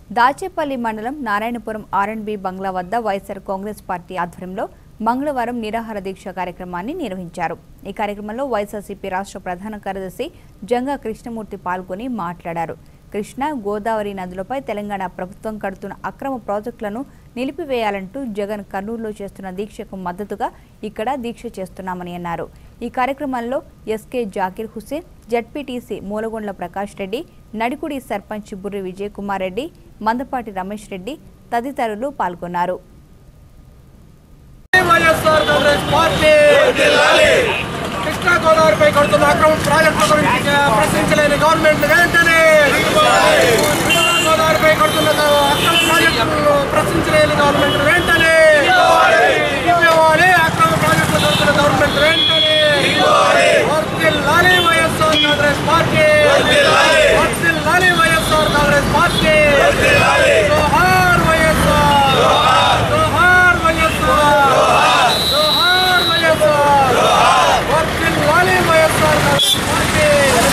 దాచేపల్లి మండలం నారాయణపురం ఆర్ఎండ్బి బంగ్లా వద్ద వైఎస్ఆర్ కాంగ్రెస్ పార్టీ ఆధ్వర్యంలో మంగళవారం నిరాహార దీక్ష కార్యక్రమాన్ని నిర్వహించారు ఈ కార్యక్రమంలో వైఎస్ఆర్సీపీ రాష్ట్ర ప్రధాన కార్యదర్శి జంగా కృష్ణమూర్తి పాల్గొని మాట్లాడారు కృష్ణా గోదావరి నదులపై తెలంగాణ ప్రభుత్వం కడుతున్న అక్రమ ప్రాజెక్టులను నిలిపివేయాలంటూ జగన్ కర్నూలులో చేస్తున్న దీక్షకు మద్దతుగా ఇక్కడ దీక్ష చేస్తున్నామని అన్నారు ఈ కార్యక్రమంలో ఎస్కే జాకిర్ హుసేన్ జడ్పీటీసీ మూలగొండ్ల ప్రకాష్ రెడ్డి నడికుడి సర్పంచ్ బుర్రి విజయ్ కుమార్ రెడ్డి మందపాటి రమేష్ రెడ్డి తదితరులు పాల్గొన్నారు వైఎస్ఆర్ కాంగ్రెస్ పార్టీ కృష్ణా గోదావరిపై కడుతున్న అక్రమ ప్రాజెక్టుల గురించి ప్రశ్నించలేని గవర్నమెంట్ వెంటనే కృష్ణా గోదావరిపై కడుతున్న అక్రమ ప్రాజెక్టులను ప్రశ్నించలేని గవర్నమెంట్ వెంటనే ఇవ్వాలి అక్రమ ప్రాజెక్టులు కడుతున్న గవర్నమెంట్ వెంటనే వర్ధిల్లాలి వైఎస్ఆర్ కాంగ్రెస్ పార్టీ వర్ధిల్లాలి వైఎస్ఆర్ కాంగ్రెస్ పార్టీ జోహార్ వైఎస్ఆర్ జోహార్ వైఎస్ఆర్ జోహార్ వైఎస్ఆర్ వర్ధిల్లాలి వైఎస్ఆర్ కాంగ్రెస్ పార్టీ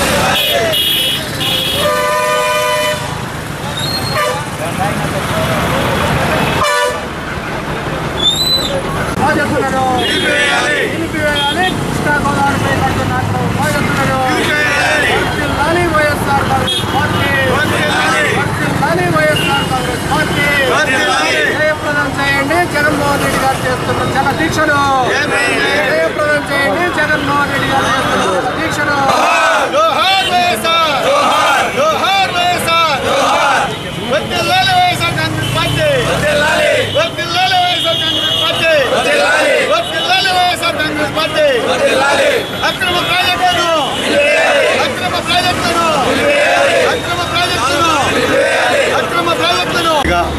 ప్రాజెక్టులను నిలిపివేయాలి కృష్ణా గోదావరిపై కడుతున్న అక్రమ ప్రాజెక్టులను వర్ధిల్లాలి వైఎస్ఆర్ కాంగ్రెస్ పార్టీ వర్ధిల్లాలి వైఎస్ఆర్ కాంగ్రెస్ పార్టీ జయప్రదం చేయండి జగన్మోహన్ రెడ్డి గారు చేస్తున్న జన దీక్షను జయప్రదం చేయండి జగన్మోహన్ రెడ్డి గారు చేస్తున్న జన దీక్షను జోహార్ వైఎస్ఆర్ జోహార్ జోహార్ వైఎస్ఆర్ జోహార్ వర్ధిల్లాలి వైఎస్ఆర్ కాంగ్రెస్ పార్టీ వర్ధిల్లాలి వర్ధిల్లాలి వైఎస్ఆర్ కాంగ్రెస్ పార్టీ వర్ధిల్లాలి వర్ధిల్లాలి వైఎస్ఆర్ కాంగ్రెస్ పార్టీ వర్ధిల్లాలి అక్రమ ప్రాజెక్టులను అక్రమ ప్రాజెక్టులను అక్రమ ప్రాజెక్టులను అక్రమ ప్రాజెక్టులను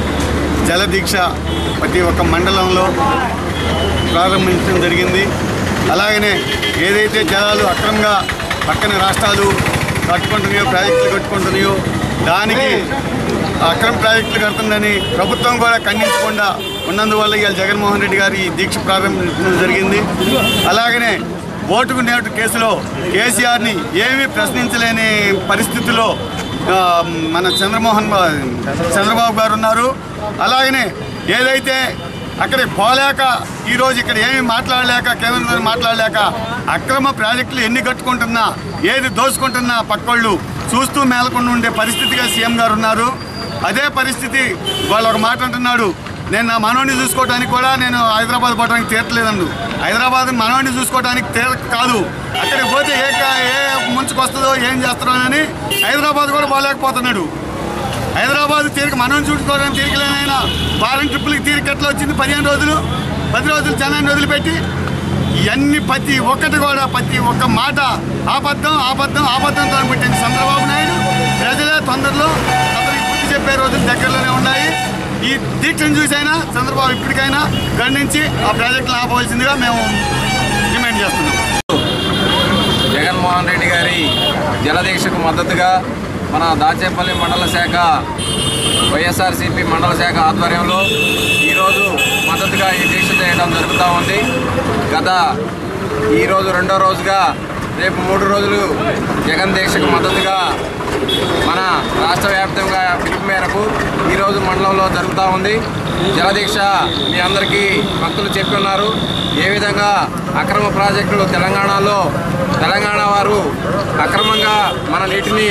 జల దీక్ష ప్రతి ఒక్క మండలంలో ప్రారంభించడం జరిగింది అలాగనే ఏదైతే జలాలు అక్రమంగా పక్కన రాష్ట్రాలు కట్టుకుంటున్నాయో ప్రాజెక్టులు కట్టుకుంటున్నాయో దానికి అక్రమ ప్రాజెక్టులు కడుతుందని ప్రభుత్వం కూడా ఖండించకుండా ఉన్నందువల్ల ఇవాళ జగన్మోహన్ రెడ్డి గారి ఈ దీక్ష ప్రారంభించడం జరిగింది అలాగనే ఓటుకు నేటు కేసులో కేసీఆర్ని ఏమీ ప్రశ్నించలేని పరిస్థితిలో ఆ, మన చంద్రమోహన్ బా- చంద్రబాబు గారు ఉన్నారు అలాగనే ఏదైతే అక్కడ పోలేక ఈరోజు ఇక్కడ ఏమి మాట్లాడలేక కేంద్రంతో మాట్లాడలేక అక్రమ ప్రాజెక్టులు ఎన్ని కట్టుకుంటున్నా ఏది దోచుకుంటున్నా పక్కోళ్ళు చూస్తూ మేలకుండా ఉండే పరిస్థితిగా సీఎం గారు ఉన్నారు అదే పరిస్థితి వాళ్ళు ఒక మాట అంటున్నాడు నేను నా మనోడిని చూసుకోవడానికి కూడా నేను హైదరాబాద్ పోవడానికి తీరట్లేదండు హైదరాబాద్ మనోడిని చూసుకోవడానికి తీర కాదు అక్కడికి పోతే ఏ కా- ఏ ముంచుకు వస్తుందో ఏం చేస్తారో అని హైదరాబాద్ కూడా పోలేకపోతున్నాడు హైదరాబాద్ తీరిక మనం చూసుకోవడానికి తీరికలేనైనా వారం ట్రిప్పులకి తీరిక ఎట్లా వచ్చింది పదిహేను రోజులు పది రోజులు జనాన్ని వదిలిపెట్టి ఇవన్నీ ప్రతి ఒక్కటి కూడా ప్రతి ఒక్క మాట ఆబద్ధం ఆబద్ధం ఆబద్ధంతో పుట్టింది చంద్రబాబు నాయుడు ప్రజలే తొందరలో అతనికి బుద్ధి చెప్పే రోజులు దగ్గరలోనే ఉన్నాయి ఈ దీక్షను చూసైనా చంద్రబాబు ఇప్పటికైనా ఖండించి ఆ ప్రాజెక్టులు ఆపవలసిందిగా మేము డిమాండ్ చేస్తున్నాం జగన్మోహన్ రెడ్డి గారి జలదీక్షకు మద్దతుగా మన దాచేపల్లి మండల శాఖ వైఎస్ఆర్సీపీ మండల శాఖ ఆధ్వర్యంలో ఈరోజు మద్దతుగా ఈ దీక్ష చేయడం జరుగుతూ ఉంది గత ఈరోజు రెండో రోజుగా రేపు మూడు రోజులు జగన్ దీక్షకు మద్దతుగా మన రాష్ట్ర వ్యాప్తంగా పిలుపు మేరకు ఈరోజు మండలంలో జరుగుతూ ఉంది జలదీక్ష మీ అందరికీ భక్తులు చెప్పి ఉన్నారు ఏ విధంగా అక్రమ ప్రాజెక్టులు తెలంగాణలో తెలంగాణ వారు అక్రమంగా మన నీటిని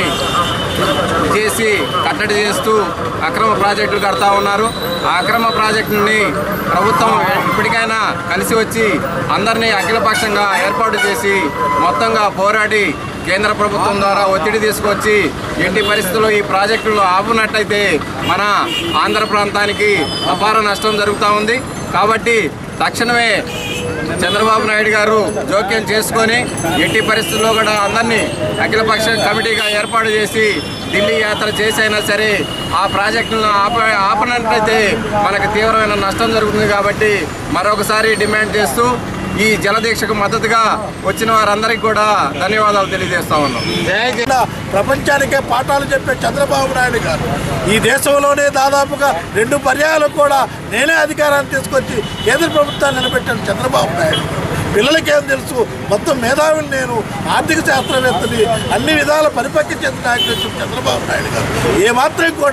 చేసి కట్టడి చేస్తూ అక్రమ ప్రాజెక్టులు కడతా ఉన్నారు ఆ అక్రమ ప్రాజెక్టుని ప్రభుత్వం ఇప్పటికైనా కలిసి వచ్చి అందరినీ అఖిలపక్షంగా ఏర్పాటు చేసి మొత్తంగా పోరాడి కేంద్ర ప్రభుత్వం ద్వారా ఒత్తిడి తీసుకొచ్చి ఎట్టి పరిస్థితుల్లో ఈ ప్రాజెక్టులు ఆపునట్టయితే మన ఆంధ్ర ప్రాంతానికి అపార నష్టం జరుగుతూ ఉంది కాబట్టి తక్షణమే చంద్రబాబు నాయుడు గారు జోక్యం చేసుకొని ఎట్టి పరిస్థితుల్లో కూడా అందరినీ అఖిలపక్ష కమిటీగా ఏర్పాటు చేసి ఢిల్లీ యాత్ర చేసైనా సరే ఆ ప్రాజెక్టులను ఆప ఆపనట్లయితే మనకు తీవ్రమైన నష్టం జరుగుతుంది కాబట్టి మరొకసారి డిమాండ్ చేస్తూ ఈ జలదీక్షకు మద్దతుగా వచ్చిన వారందరికీ కూడా ధన్యవాదాలు తెలియజేస్తా ఉన్నాం ఇలా ప్రపంచానికే పాఠాలు చెప్పే చంద్రబాబు నాయుడు గారు ఈ దేశంలోనే దాదాపుగా రెండు పర్యాయాలు కూడా నేనే అధికారాన్ని తీసుకొచ్చి కేంద్ర ప్రభుత్వాన్ని నిలబెట్టాను చంద్రబాబు నాయుడు పిల్లలకేం తెలుసు మొత్తం మేధావిని నేను ఆర్థిక శాస్త్రవేత్తని అన్ని విధాల పరిపక్వ చెందిన నాయకుడు చంద్రబాబు నాయుడు గారు ఏమాత్రం కూడా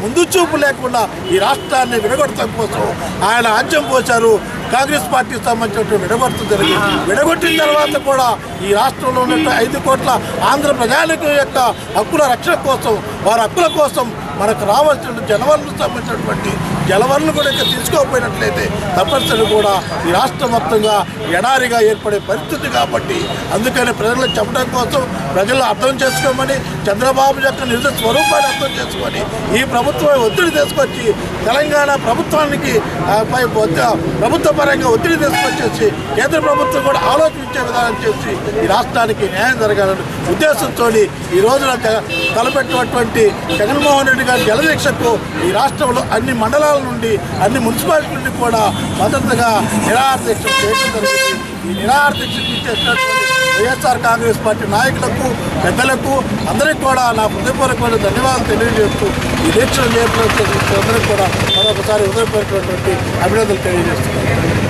ముందు చూపు లేకుండా ఈ రాష్ట్రాన్ని విడగొడటం కోసం ఆయన ఆజ్యం పోశారు కాంగ్రెస్ పార్టీకి సంబంధించినటువంటి విడగొట్టడం జరిగింది విడగొట్టిన తర్వాత కూడా ఈ రాష్ట్రంలో ఉన్నట్టు ఐదు కోట్ల ఆంధ్ర ప్రజానికి యొక్క హక్కుల రక్షణ కోసం వారి హక్కుల కోసం మనకు రావాల్సిన జలవనరులకు సంబంధించినటువంటి జలవనరులు కూడా ఇంకా తీసుకోకపోయినట్లయితే తప్పనిసరి కూడా ఈ రాష్ట్రం మొత్తంగా ఎడారిగా ఏర్పడే పరిస్థితి కాబట్టి అందుకని ప్రజలను చెప్పడం కోసం ప్రజలు అర్థం చేసుకోమని చంద్రబాబు యొక్క నిజ స్వరూపాన్ని అర్థం చేసుకొని ఈ ప్రభుత్వం ఒత్తిడి తీసుకొచ్చి తెలంగాణ ప్రభుత్వానికి ఆ, పై ఒత్తి- ప్రభుత్వ పరంగా ఒత్తిడి తీసుకొచ్చేసి కేంద్ర ప్రభుత్వం కూడా ఆలోచించే విధానం చేసి ఈ రాష్ట్రానికి న్యాయం జరగాలని ఉద్దేశంతో ఈ రోజున జ- తలపెట్టినటువంటి జగన్మోహన్ రెడ్డి గారి జలదీక్షకు ఈ రాష్ట్రంలో అన్ని మండలాల నుండి అన్ని మున్సిపాలిటీ నుండి కూడా మద్దతుగా నిరాహార దీక్ష చేయడం జరిగింది ఈ నిరాహార దీక్ష చేసినటువంటి వైఎస్ఆర్ కాంగ్రెస్ పార్టీ నాయకులకు పెద్దలకు అందరికీ కూడా నా హృదయపూర్వకమైన ధన్యవాదాలు తెలియజేస్తూ ఈ దీక్షను చేపట్టిన అందరికీ కూడా మరొకసారి హృదయపూర్వకమైనటువంటి అభినందనలు తెలియజేస్తున్నాను